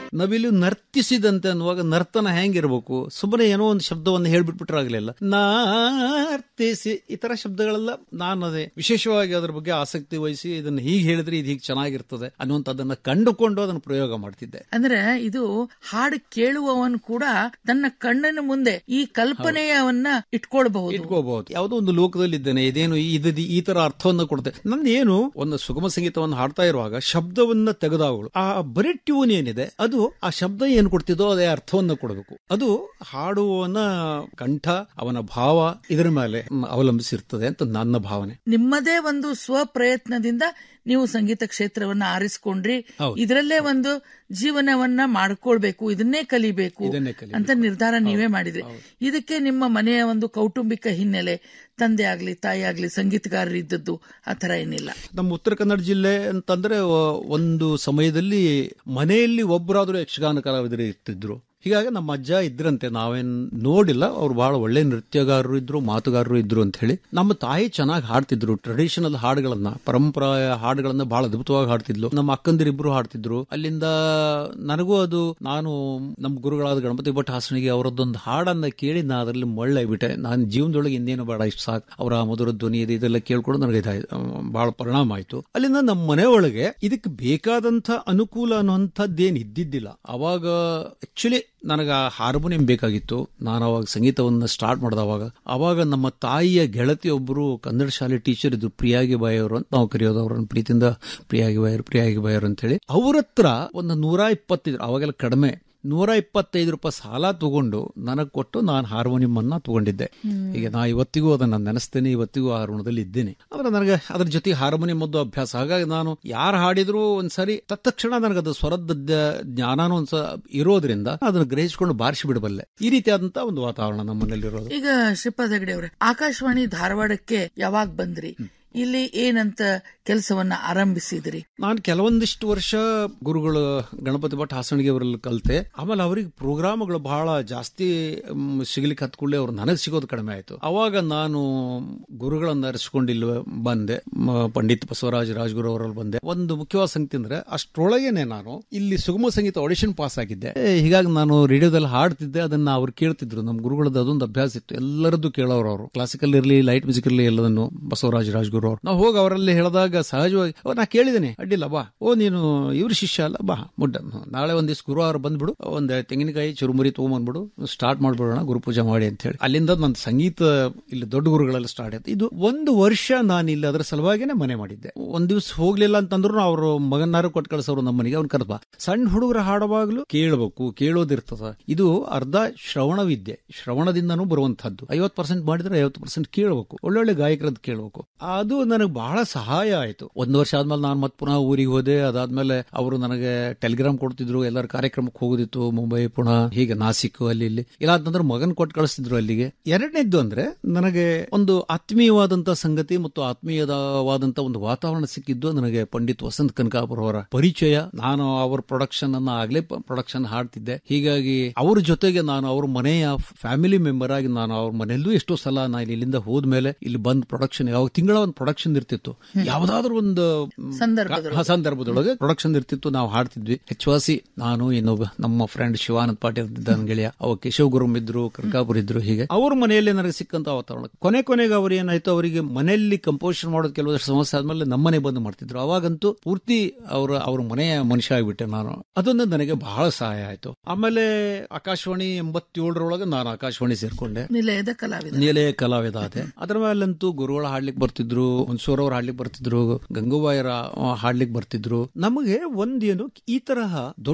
ನವಿಲು ನರ್ತಿಸಿದಂತೆ ಅನ್ನುವಾಗ ನರ್ತನ ಹೆಂಗಿರ್ಬೇಕು ಸುಮ್ಮನೆ ಏನೋ ಒಂದು ಶಬ್ದವನ್ನು ಹೇಳ್ಬಿಟ್ಬಿಟ್ರೆ ಆಗ್ಲಿಲ್ಲ ನರ್ತಿಸಿ ಈ ತರ ಶಬ್ದಗಳೆಲ್ಲ ನಾನು ಅದೇ ವಿಶೇಷವಾಗಿ ಅದ್ರ ಬಗ್ಗೆ ಆಸಕ್ತಿ ವಹಿಸಿ ಇದನ್ನ ಹೀಗೆ ಹೇಳಿದ್ರೆ ಇದು ಹೀಗೆ ಚೆನ್ನಾಗಿರ್ತದೆ ಅನ್ನುವಂಥದ್ದನ್ನ ಕಂಡುಕೊಂಡು ಅದನ್ನು ಪ್ರಯೋಗ ಮಾಡ್ತಿದ್ದೆ ಅಂದ್ರೆ ಇದು ಹಾಡು ಕೇಳುವವನ್ ಕೂಡ ತನ್ನ ಕಣ್ಣಿನ ಮುಂದೆ ಈ ಕಲ್ಪನೆಯವನ್ನ ಇಟ್ಕೊಳ್ಬಹುದು ಇಟ್ಕೋಬಹುದು ಯಾವುದೋ ಒಂದು ಲೋಕದಲ್ಲಿ ಇದ್ದೇನೆ ಇದೇನು ಇದು ಈ ತರ ಅರ್ಥವನ್ನು ಕೊಡುತ್ತೆ ನಂದು ಏನು ಒಂದು ಸುಗಮ ಸಂಗೀತವನ್ನು ಹಾಡ್ತಾ ಇರುವಾಗ ಶಬ್ದವನ್ನ ತೆಗೆದಾವಳು ಆ ಬರೀ ಟ್ಯೂನ್ ಏನಿದೆ ಅದು ಆ ಶಬ್ದ ಏನು ಕೊಡ್ತಿದ್ದೋ ಅದೇ ಅರ್ಥವನ್ನು ಕೊಡಬೇಕು ಅದು ಹಾಡುವವನ ಕಂಠ ಅವನ ಭಾವ ಇದರ ಮೇಲೆ ಮ್, ಅವಲಂಬಿಸಿರ್ತದೆ ಅಂತ ನನ್ನ ಭಾವನೆ ನಿಮ್ಮದೇ ಒಂದು ಸ್ವಪ್ರಯತ್ನದಿಂದ ನೀವು ಸಂಗೀತ ಕ್ಷೇತ್ರವನ್ನ ಆರಿಸ್ಕೊಂಡ್ರಿ ಹೌದು. ಇದರಲ್ಲೇ ಒಂದು ಜೀವನವನ್ನ ಮಾಡ್ಕೊಳ್ಬೇಕು ಇದನ್ನೇ ಕಲಿಬೇಕು ಇದನ್ನೇ ಕಲಿಬೇಕು. ಅಂತ ನಿರ್ಧಾರ ನೀವೇ ಮಾಡಿದ್ರಿ ಇದಕ್ಕೆ ನಿಮ್ಮ ಮನೆಯ ಒಂದು ಕೌಟುಂಬಿಕ ಹಿನ್ನೆಲೆ ತಂದೆ ಆಗ್ಲಿ ತಾಯಿ ಆಗ್ಲಿ ಸಂಗೀತಗಾರರಿದ್ದದ್ದು ಆ ತರ ಏನಿಲ್ಲ ನಮ್ಮ ಉತ್ತರ ಕನ್ನಡ ಜಿಲ್ಲೆ ಅಂತಂದ್ರೆ ಒ- ಒಂದು ಸಮಯದಲ್ಲಿ ಮನೆಯಲ್ಲಿ ಒಬ್ಬರಾದ್ರೂ ಯಕ್ಷಗಾನ ಕಲಾವಿದರು ಇರ್ತಿದ್ರು ಹೀಗಾಗಿ ನಮ್ಮ ಅಜ್ಜ ಇದ್ರಂತೆ ನಾವೇನ್ ನೋಡಿಲ್ಲ ಅವ್ರು ಬಹಳ ಒಳ್ಳೆ ನೃತ್ಯಗಾರರು ಇದ್ರು ಮಾತುಗಾರರು ಇದ್ರು ಅಂತ ಹೇಳಿ ನಮ್ಮ ತಾಯಿ ಚೆನ್ನಾಗಿ ಹಾಡ್ತಿದ್ರು ಟ್ರೆಡಿಷನಲ್ ಹಾಡುಗಳನ್ನ ಪರಂಪರಾಯ ಹಾಡುಗಳನ್ನ ಬಹಳ ಅದ್ಭುತವಾಗಿ ಹಾಡ್ತಿದ್ಲು ನಮ್ಮ ಅಕ್ಕಂದಿರಿಬ್ರು ಹಾಡ್ತಿದ್ರು ಅಲ್ಲಿಂದ ನನಗೂ ಅದು ನಾನು ನಮ್ಮ ಗುರುಗಳಾದ ಗಣಪತಿ ಭಟ್ ಹಾಸನಿಗೆ ಅವರದ್ದೊಂದು ಹಾಡನ್ನ ಕೇಳಿ ನಾ ಅದರಲ್ಲಿ ಮಳ್ಳಾಗ್ಬಿಟ್ಟೆ ನಾನು ಜೀವನದೊಳಗೆ ಇನ್ನೇನು ಬೇಡ ಇಷ್ಟು ಸಾಕು ಅವರ ಮಧುರ ಧ್ವನಿ ಇದು ಇದೆಲ್ಲ ಕೇಳ್ಕೊಂಡು ನನಗೆ ಇದಾಯ್ತು ಬಹಳ ಪರಿಣಾಮ ಆಯ್ತು ಅಲ್ಲಿಂದ ನಮ್ಮ ಮನೆ ಒಳಗೆ ಇದಕ್ಕೆ ಬೇಕಾದಂತ ಅನುಕೂಲ ಅನ್ನುವಂಥದ್ದೇನು ಇದ್ದಿದ್ದಿಲ್ಲ ಅವಾಗ ಆಕ್ಚುಲಿ ನನಗೆ ಆ ಹಾರ್ಮೋನಿಯಂ ಬೇಕಾಗಿತ್ತು ನಾನು ಅವಾಗ ಸಂಗೀತವನ್ನು ಸ್ಟಾರ್ಟ್ ಮಾಡಿದವಾಗ ಅವಾಗ ನಮ್ಮ ತಾಯಿಯ ಗೆಳತಿಯೊಬ್ಬರು ಕನ್ನಡ ಶಾಲೆ ಟೀಚರ್ ಇದ್ರು ಪ್ರಿಯಾಗಿ ಬಾಯವರು ಅಂತ ನಾವು ಕರೆಯೋದು ಅವ್ರನ್ನ ಪ್ರೀತಿಯಿಂದ ಪ್ರಿಯಾಗಿ ಬಾಯರು ಪ್ರಿಯಾಗಿ ಬಾಯರು ಅಂತ ಹೇಳಿ ಅವ್ರ ಹತ್ರ ಒಂದು ನೂರ ಇಪ್ಪತ್ತಿದ್ರು ಅವಾಗೆಲ್ಲ ಕಡಿಮೆ ನೂರ ಇಪ್ಪತ್ತೈದು ರೂಪಾಯಿ ಸಾಲ ತಗೊಂಡು ನನಗೆ ಕೊಟ್ಟು ನಾನು ಹಾರ್ಮೋನಿಯಂ ಅನ್ನ ತಗೊಂಡಿದ್ದೆ ಈಗ ನಾ ಇವತ್ತಿಗೂ ಅದನ್ನ ನೆನೆಸ್ತೇನೆ ಇವತ್ತಿಗೂ ಆ ಋಣದಲ್ಲಿ ಇದ್ದೇನೆ ಆದ್ರೆ ನನಗೆ ಅದ್ರ ಜೊತೆ ಹಾರ್ಮೋನಿಯಂ ಒಂದು ಅಭ್ಯಾಸ ಹಾಗಾಗಿ ನಾನು ಯಾರು ಹಾಡಿದ್ರು ಒಂದ್ಸರಿ ತತ್ಕ್ಷಣ ನನಗೆ ಅದು ಸ್ವರದ ದ- ಜ್ಞಾನನೂ ಒಂದ್ಸ ಇರೋದ್ರಿಂದ ಅದನ್ನು ಗ್ರಹಿಸಿಕೊಂಡು ಬಾರಿಸಿ ಬಿಡಬಲ್ಲೆ ಈ ರೀತಿಯಾದಂತ ಒಂದು ವಾತಾವರಣ ನಮ್ಮಲ್ಲಿರೋದು ಈಗ ಶ್ರೀಪಾದ ಹೆಗಡೆ ಅವರೇ ಆಕಾಶವಾಣಿ ಧಾರವಾಡಕ್ಕೆ ಯಾವಾಗ ಬಂದ್ರಿ ಇಲ್ಲಿ ಏನಂತ ಕೆಲಸವನ್ನ ಆರಂಭಿಸಿದ್ರಿ ನಾನು ಕೆಲವೊಂದಿಷ್ಟು ವರ್ಷ ಗುರುಗಳು ಗಣಪತಿ ಭಟ್ ಹಾಸಣಿಗೆ ಅವರಲ್ಲಿ ಕಲಿತೆ ಆಮೇಲೆ ಅವ್ರಿಗೆ ಪ್ರೋಗ್ರಾಮ್ಗಳು ಬಹಳ ಜಾಸ್ತಿ ಮ್, ಸಿಗ್ಲಿಕ್ಕೆ ಹತ್ಕೊಳ್ಳಿ ಅವ್ರು ನನಗೆ ಸಿಗೋದು ಕಡಿಮೆ ಆಯ್ತು ಅವಾಗ ನಾನು ಗುರುಗಳನ್ನ ಅರಿಸ್ಕೊಂಡು ಇಲ್ಲಿ ಬಂದೆ ಮ, ಪಂಡಿತ್ ಬಸವರಾಜ್ ರಾಜ್ಗುರು ಅವರಲ್ಲಿ ಬಂದೆ ಒಂದು ಮುಖ್ಯವಾದ ಸಂಗತಿ ಅಂದ್ರೆ ಅಷ್ಟರೊಳಗೇನೆ ನಾನು ಇಲ್ಲಿ ಸುಗಮ ಸಂಗೀತ ಆಡಿಷನ್ ಪಾಸ್ ಆಗಿದ್ದೆ ಏ, ಹೀಗಾಗಿ ನಾನು ರೇಡಿಯೋದಲ್ಲಿ ಹಾಡ್ತಿದ್ದೆ ಅದನ್ನ ಅವ್ರು ಕೇಳ್ತಿದ್ರು ನಮ್ಮ ಗುರುಗಳದ್ದು ಅದೊಂದು ಅಭ್ಯಾಸ ಇತ್ತು ಎಲ್ಲರದ್ದು ಕೇಳೋರು ಅವರು ಕ್ಲಾಸಿಕಲ್ ಇರಲಿ ಲೈಟ್ ಮ್ಯೂಸಿಕ್ ಇರಲಿ ಎಲ್ಲದನ್ನು ಬಸವರಾಜ್ ರಾಜ್ಗುರು ಅವರು ನಾವು ಹೋಗಿ ಅವರಲ್ಲಿ ಹೇಳಿದಾಗ ಸಹಜವಾಗಿ ಓ ನಾ ಕೇಳಿದ್ದೇನೆ ಅಡ್ಡಿಲ್ಲ ಬಾ ಓ ನೀನು ಇವ್ರ ಶಿಷ್ಯ ಅಲ್ಲ ಬಾ ಮುಡ್ಡ ನಾಳೆ ಒಂದ್ ದಿವಸ ಗುರುವಾರ ಬಂದ್ಬಿಡು ಒಂದ್ ತೆಂಗಿನಕಾಯಿ ಚುರುಮುರಿ ತಗೊಂಬಂದ್ಬಿಡು ಸ್ಟಾರ್ಟ್ ಮಾಡ್ಬಿಡೋಣ ಗುರುಪೂಜೆ ಮಾಡಿ ಅಂತ ಹೇಳಿ ಅಲ್ಲಿಂದ ನನ್ನ ಸಂಗೀತ ಇಲ್ಲಿ ದೊಡ್ಡ ಗುರುಗಳೆಲ್ಲ ಸ್ಟಾರ್ಟ್ ಆಯ್ತು ಇದು ಒಂದು ವರ್ಷ ನಾನು ಇಲ್ಲಿ ಅದರ ಸಲುವಾಗಿನೇ ಮನೆ ಮಾಡಿದ್ದೆ ಒಂದ್ ದಿವಸ ಹೋಗ್ಲಿಲ್ಲ ಅಂತಂದ್ರು ಅವರು ಮಗನಾರು ಕೊಟ್ಟು ಕಳ್ಸೋರು ನಮ್ಮ ಮನೆಗೆ ಅವ್ನು ಕರೆದ ಸಣ್ಣ ಹುಡುಗರ ಹಾಡುವಾಗ್ಲೂ ಕೇಳಬೇಕು ಕೇಳೋದಿರ್ತದ ಇದು ಅರ್ಧ ಶ್ರವಣ ವಿದ್ಯೆ ಶ್ರವಣದಿಂದನೂ ಬರುವಂತಹದ್ದು ಐವತ್ ಪರ್ಸೆಂಟ್ ಮಾಡಿದ್ರೆ ಐವತ್ತು ಪರ್ಸೆಂಟ್ ಕೇಳಬೇಕು ಒಳ್ಳೊಳ್ಳೆ ಗಾಯಕರದ್ದು ಕೇಳಬೇಕು ಅದು ನನಗೆ ಬಹಳ ಸಹಾಯ ಆಯ್ತು ಒಂದು ವರ್ಷ ಆದ್ಮೇಲೆ ನಾನು ಮತ್ತೆ ಪುನಃ ಊರಿಗೆ ಹೋದೆ ಅದಾದ್ಮೇಲೆ ಅವರು ನನಗೆ ಟೆಲಿಗ್ರಾಮ್ ಕೊಡ್ತಿದ್ರು ಎಲ್ಲರ ಕಾರ್ಯಕ್ರಮಕ್ಕೆ ಹೋಗೋದಿತ್ತು ಮುಂಬೈ ಪುಣೆ ಹೀಗೆ ನಾಸಿಕ್ ಅಲ್ಲಿ ಇಲ್ಲಿ ಇಲ್ಲ ಅಂತಂದ್ರೆ ಮಗನ್ ಕೊಟ್ಟು ಕಳಿಸ್ತಿದ್ರು ಅಲ್ಲಿಗೆ ಎರಡನೇದ್ದು ಅಂದ್ರೆ ನನಗೆ ಒಂದು ಆತ್ಮೀಯವಾದಂತ ಸಂಗತಿ ಮತ್ತು ಆತ್ಮೀಯವಾದಂತ ಒಂದು ವಾತಾವರಣ ಸಿಕ್ಕಿದ್ದು ನನಗೆ ಪಂಡಿತ್ ವಸಂತ್ ಕನಕಾಪುರ ಅವರ ಪರಿಚಯ ನಾನು ಅವರ ಪ್ರೊಡಕ್ಷನ್ ಅನ್ನ ಆಗ್ಲೇ ಪ್ರೊಡಕ್ಷನ್ ಹಾಡ್ತಿದ್ದೆ ಹೀಗಾಗಿ ಅವ್ರ ಜೊತೆಗೆ ನಾನು ಅವ್ರ ಮನೆಯ ಫ್ಯಾಮಿಲಿ ಮೆಂಬರ್ ಆಗಿ ನಾನು ಅವ್ರ ಮನೆಯಲ್ಲೂ ಎಷ್ಟೋ ಸಲ ನಾನು ಇಲ್ಲಿಂದ ಹೋದ್ಮೇಲೆ ಇಲ್ಲಿ ಬಂದ್ ಪ್ರೊಡಕ್ಷನ್ ಯಾವ ತಿಂಗಳ ಒಂದು ಪ್ರೊಡಕ್ಷನ್ ಇರ್ತಿತ್ತು ಯಾವ್ದಾದ್ರು ಒಂದು ಮ್, ಸಂದರ್ಭದೊಳಗೆ. ಆ ಸಂದರ್ಭದೊಳಗೆ ಪ್ರೊಡಕ್ಷನ್ ಇರ್ತಿತ್ತು ನಾವು ಹಾಡ್ತಿದ್ವಿ ಹೆಚ್ಚುವಾಸಿ ನಾನು ಇನ್ನೊಬ್ಬ ನಮ್ಮ ಫ್ರೆಂಡ್ ಶಿವಾನಂದ್ ಪಾಟೀಲ್ ಇದ್ದ ನನ್ ಗೆಳೆಯ ಅವ ಕೇಶವ್ ಗುರುಮ್ ಇದ್ರು ಕನಕಾಪುರ ಇದ್ರು ಹೀಗೆ ಅವ್ರ ಮನೆಯಲ್ಲಿ ನನಗೆ ಸಿಕ್ಕಂತ ವಾತಾವರಣ ಕೊನೆ ಕೊನೆಗೆ ಅವ್ರು ಏನಾಯ್ತು ಅವರಿಗೆ ಮನೆಯಲ್ಲಿ ಕಂಪೋಸಿಷನ್ ಮಾಡೋದು ಕೆಲವು ಸಮಸ್ಯೆ ಆದ್ಮೇಲೆ ನಮ್ಮನೆ ಬಂದು ಮಾಡ್ತಿದ್ರು ಅವಾಗಂತೂ ಪೂರ್ತಿ ಅವರ ಅವ್ರ ಮನೆಯ ಮನುಷ್ಯ ಆಗ್ಬಿಟ್ಟೆ ನಾನು ಅದೊಂದು ನನಗೆ ಬಹಳ ಸಹಾಯ ಆಯ್ತು ಆಮೇಲೆ ಆಕಾಶವಾಣಿ ಎಂಬತ್ತೇಳರೊಳಗೆ ನಾನು ಆಕಾಶವಾಣಿ ಸೇರ್ಕೊಂಡೆ ನಿಲಯದ ಕಲಾವಿದ ನಿಲಯ ಕಲಾವಿದ ಆದೆ ಅದರ ಮೇಲಂತೂ ಗುರುಗಳು ಹಾಡ್ಲಿಕ್ಕೆ ಬರ್ತಿದ್ರು ಹುಣಸೂರ್ ಅವ್ರು ಹಾಡ್ಲಿಕ್ಕೆ ಬರ್ತಿದ್ರು ಗಂಗೂಬಾಯರ ಹಾಡ್ಲಿಕ್ಕೆ ಬರ್ತಿದ್ರು ನಮಗೆ ಒಂದೇನು ಈ ತರಹ ದೊಡ್ಡ